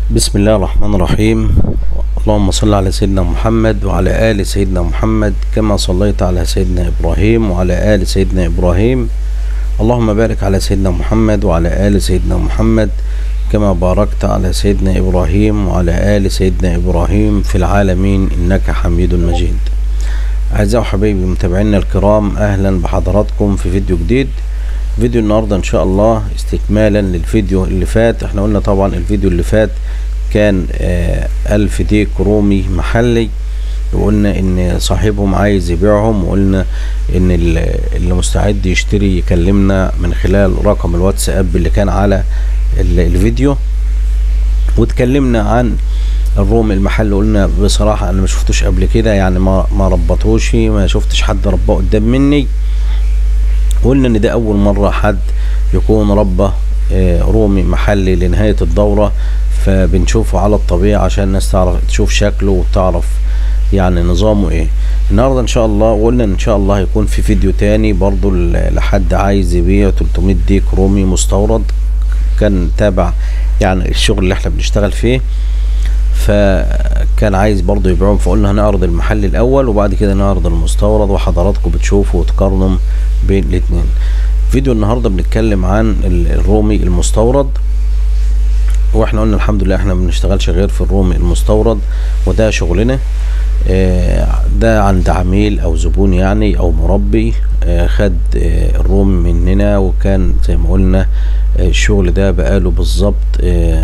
بسم الله الرحمن الرحيم اللهم صل على سيدنا محمد وعلى آل سيدنا محمد كما صليت على سيدنا إبراهيم وعلى آل سيدنا إبراهيم اللهم بارك على سيدنا محمد وعلى آل سيدنا محمد كما باركت على سيدنا إبراهيم وعلى آل سيدنا إبراهيم في العالمين إنك حميد مجيد أعزائي وحبايبي متابعينا الكرام أهلا بحضراتكم في فيديو جديد فيديو النهاردة إن شاء الله استكمالا للفيديو اللي فات احنا قلنا طبعا الفيديو اللي فات كان آه ألف ديك رومي محلي وقلنا ان صاحبهم عايز يبيعهم وقلنا ان اللي مستعد يشتري يكلمنا من خلال رقم الواتساب اللي كان على الفيديو واتكلمنا عن الروم المحل قلنا بصراحة انا ما شفتوش قبل كده يعني ما ما ربطوش ما شفتش حد رباه قدام مني قلنا ان ده اول مرة حد يكون ربى رومي محلي لنهاية الدورة فبنشوفه على الطبيعة عشان الناس تعرف تشوف شكله وتعرف يعني نظامه ايه النهارده ان شاء الله قلنا ان شاء الله هيكون في فيديو تاني برضو لحد عايز يبيع 300 ديك رومي مستورد كان تابع يعني الشغل اللي احنا بنشتغل فيه فكان عايز برضو يبيعهم فقلنا هنعرض المحل الاول وبعد كده نعرض المستورد وحضراتكم بتشوفوا وتقارنوا بين الاتنين فيديو النهارده بنتكلم عن الرومي المستورد واحنا قلنا الحمد لله احنا ما بنشتغلش غير في الرومي المستورد وده شغلنا اه ده عند عميل او زبون يعني او مربي اه خد اه الرومي مننا وكان زي ما قلنا الشغل ده بقاله بالظبط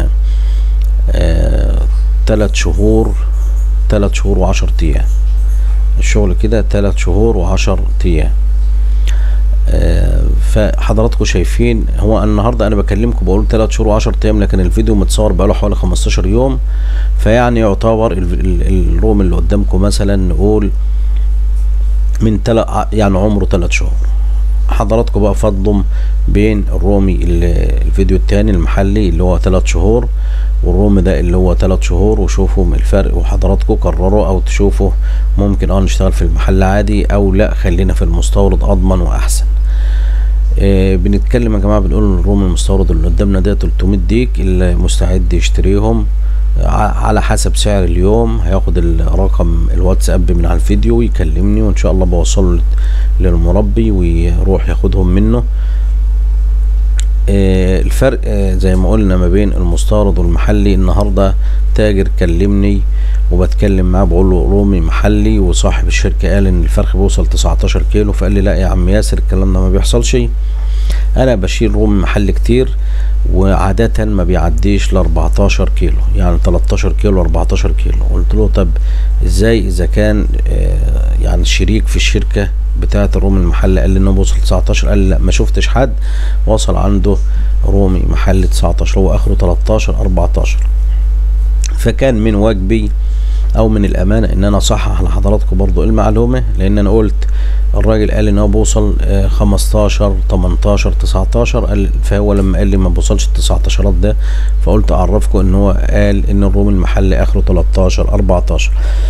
تلات شهور تلات شهور وعشر ايام الشغل كده تلات شهور وعشر ايام فحضراتكم شايفين هو النهارده انا بكلمكم بقول 3 شهور و10 ايام لكن الفيديو متصور بقاله حوالي 15 يوم فيعني يعتبر الروم اللي قدامكم مثلا نقول من تل... يعني عمره 3 شهور حضراتكم بقى فضلوا بين الرومي الفيديو التاني المحلي اللي هو 3 شهور والروم ده اللي هو 3 شهور وشوفوا الفرق وحضراتكم قرروا او تشوفوا ممكن اه نشتغل في المحل عادي او لا خلينا في المستورد اضمن واحسن آه بنتكلم يا جماعه بنقول الروم المستورد اللي قدامنا ده 300 ديك اللي مستعد يشتريهم على حسب سعر اليوم هياخد الرقم الواتساب من على الفيديو ويكلمني وان شاء الله بوصله للمربي ويروح ياخدهم منه آه الفرق آه زي ما قلنا ما بين المستورد والمحلي النهارده تاجر كلمني وبتكلم معاه بقول له رومي محلي وصاحب الشركه قال ان الفرخ بيوصل 19 كيلو فقال لي لا يا عم ياسر الكلام ده ما بيحصلش انا بشيل رومي محلي كتير وعادة ما بيعديش ل 14 كيلو يعني 13 كيلو 14 كيلو قلت له طب ازاي اذا كان آه يعني شريك في الشركة بتاعة الرومي المحلي قال لي انه وصل 19 قال لي لا ما شفتش حد وصل عنده رومي محلي 19 هو اخره 13 14 فكان من واجبي او من الامانه ان انا اصحح لحضراتكم برضو المعلومه لان انا قلت الراجل قال ان هو بوصل 15 18 19 قال فهو لما قال لي ما بوصلش ال 19 ده فقلت اعرفكم ان هو قال ان الروم المحلي اخره 13 14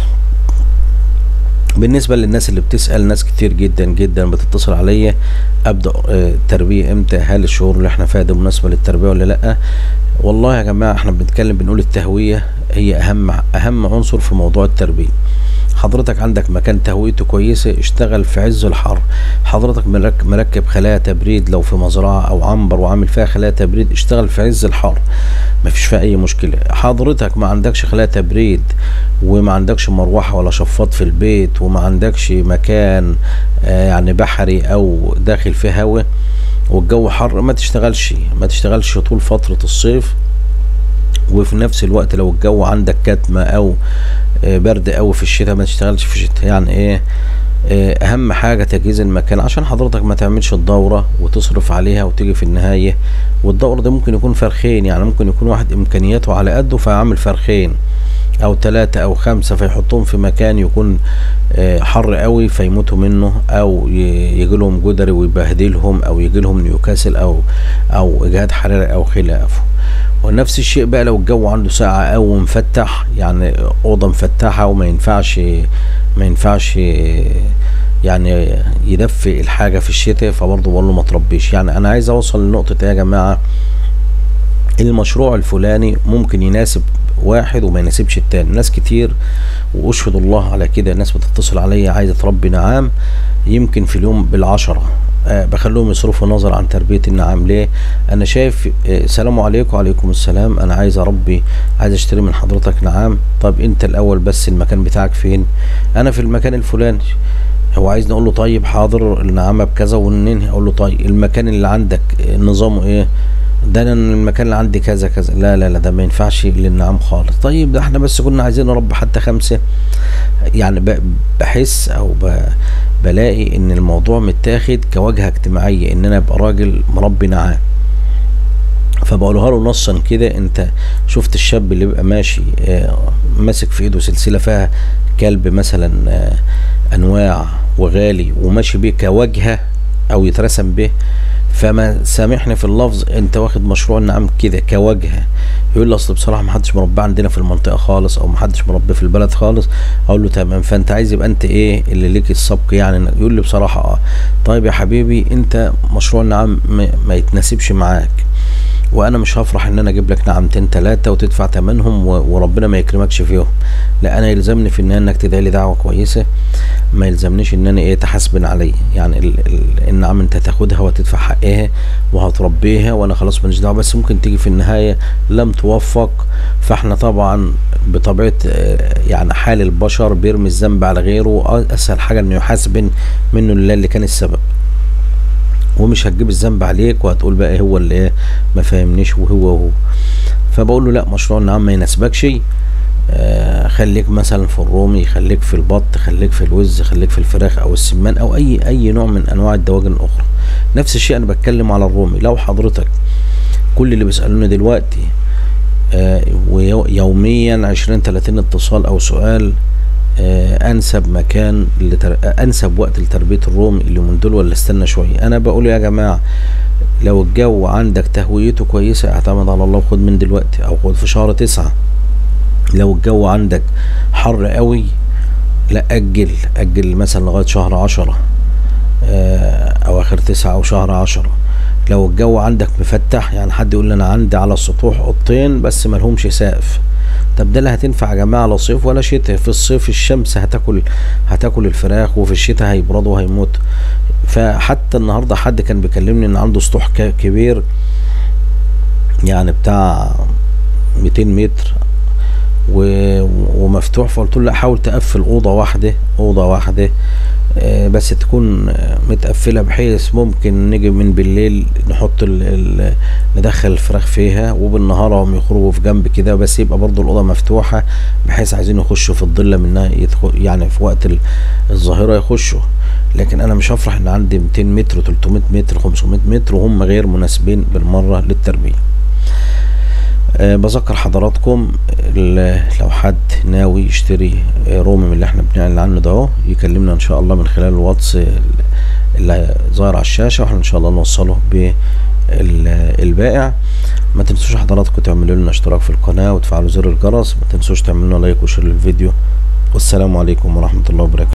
بالنسبة للناس اللي بتسأل ناس كتير جدا جدا بتتصل عليا ابدأ تربية امتى هل الشهور اللي احنا فيها دي مناسبة للتربية ولا لا والله يا جماعة احنا بنتكلم بنقول التهوية هي اهم اهم عنصر في موضوع التربية حضرتك عندك مكان تهويته كويسة اشتغل في عز الحر حضرتك مركب خلايا تبريد لو في مزرعة او عنبر وعامل فيها خلايا تبريد اشتغل في عز الحر مفيش فيها اي مشكلة حضرتك ما عندكش خلايا تبريد وما عندكش مروحة ولا شفاط في البيت وما عندكش مكان آه يعني بحري او داخل فيه هواء والجو حر ما تشتغلش ما تشتغلش طول فترة الصيف وفي نفس الوقت لو الجو عندك كتمة او برد قوي في الشتاء ما تشتغلش في الشتاء يعني ايه اهم حاجة تجهيز المكان عشان حضرتك ما تعملش الدورة وتصرف عليها وتيجي في النهاية والدورة ده ممكن يكون فرخين يعني ممكن يكون واحد امكانياته على قده فيعمل فرخين او ثلاثة او خمسة فيحطهم في مكان يكون حر قوي فيموتوا منه او يجي لهم جدري ويبهدلهم او يجي لهم نيوكاسل او او اجهاد حراري او خلافه ونفس الشيء بقى لو الجو عنده ساعة او مفتح يعني اوضة مفتحة وما ينفعش ما ينفعش يعني يدفي الحاجة في الشتاء فبرضه بقول له ما تربيش يعني انا عايز اوصل لنقطة ايه يا جماعة المشروع الفلاني ممكن يناسب واحد وما يناسبش التاني ناس كتير واشهد الله على كده ناس بتتصل عليا عايزه تربي نعام يمكن في اليوم بالعشرة أه بخليهم يصرفوا نظر عن تربية النعام ليه انا شايف أه سلام عليكم وعليكم السلام انا عايز اربي عايز اشتري من حضرتك نعام طب انت الاول بس المكان بتاعك فين انا في المكان الفلاني هو عايز نقول له طيب حاضر النعامة بكذا وننهي اقول له طيب المكان اللي عندك نظامه ايه ده انا المكان اللي عندي كذا كذا لا لا لا ده ما ينفعش للنعام خالص طيب ده احنا بس كنا عايزين نربي حتى خمسة يعني بحس او بلاقي ان الموضوع متاخد كواجهة اجتماعية ان انا ابقى راجل مربي نعام فبقولها له نصا كده انت شفت الشاب اللي بيبقى ماشي اه ماسك في ايده سلسله فيها كلب مثلا اه انواع وغالي وماشي بيه كواجهه او يترسم به فما سامحني في اللفظ انت واخد مشروع النعام كده كواجهه يقول لي اصل بصراحه ما حدش مربي عندنا في المنطقه خالص او ما حدش مربي في البلد خالص اقول له تمام فانت عايز يبقى انت ايه اللي ليك السبق يعني يقول لي بصراحه اه طيب يا حبيبي انت مشروع النعام ما يتناسبش معاك وانا مش هفرح ان انا اجيب لك نعمتين ثلاثه وتدفع ثمنهم وربنا ما يكرمكش فيهم لا انا يلزمني في النهايه انك تدعي لي دعوه كويسه ما يلزمنيش ان انا ايه تحاسبن عليا يعني ال ال النعم انت تاخدها وتدفع حقها وهتربيها وانا خلاص ماليش دعوه بس ممكن تيجي في النهايه لم توفق فاحنا طبعا بطبيعه يعني حال البشر بيرمي الذنب على غيره اسهل حاجه انه يحاسبن منه لله اللي كان السبب ومش هتجيب الذنب عليك وهتقول بقى هو اللي ايه ما فاهمنيش وهو هو فبقول له لا مشروع النعام ما يناسبكش آه خليك مثلا في الرومي خليك في البط خليك في الوز خليك في الفراخ او السمان او اي اي نوع من انواع الدواجن الاخرى نفس الشيء انا بتكلم على الرومي لو حضرتك كل اللي بيسالوني دلوقتي آه ويوميا عشرين تلاتين اتصال او سؤال آه انسب مكان لتر... انسب وقت لتربيه الروم اللي من دول ولا استنى شويه انا بقول يا جماعه لو الجو عندك تهويته كويسه اعتمد على الله وخد من دلوقتي او خد في شهر تسعة لو الجو عندك حر قوي لا اجل اجل مثلا لغايه شهر عشرة آه او اخر تسعة او شهر عشرة لو الجو عندك مفتح يعني حد يقول لي انا عندي على السطوح اوضتين بس ملهمش سقف طب ده لا هتنفع يا جماعه لا صيف ولا شتاء في الصيف الشمس هتاكل هتاكل الفراخ وفي الشتاء هيبردوا وهيموت فحتى النهارده حد كان بيكلمني ان عنده سطوح كبير يعني بتاع 200 متر ومفتوح فقلت له لا حاول تقفل اوضه واحده اوضه واحده بس تكون متقفله بحيث ممكن نيجي من بالليل نحط ال ال ندخل الفراخ فيها وبالنهار هم يخرجوا في جنب كده بس يبقى برضو الاوضه مفتوحه بحيث عايزين يخشوا في الضله منها يدخل يعني في وقت الظاهره يخشوا لكن انا مش هفرح ان عندي 200 متر 300 متر 500 متر وهم غير مناسبين بالمره للتربيه أه بذكر حضراتكم لو حد ناوي يشتري رومي من اللي احنا بنعلن عنه ده اهو يكلمنا ان شاء الله من خلال الواتس اللي ظاهر على الشاشه واحنا ان شاء الله نوصله بالبائع ما تنسوش حضراتكم تعملوا لنا اشتراك في القناه وتفعلوا زر الجرس ما تنسوش تعملوا لنا لايك وشير للفيديو والسلام عليكم ورحمه الله وبركاته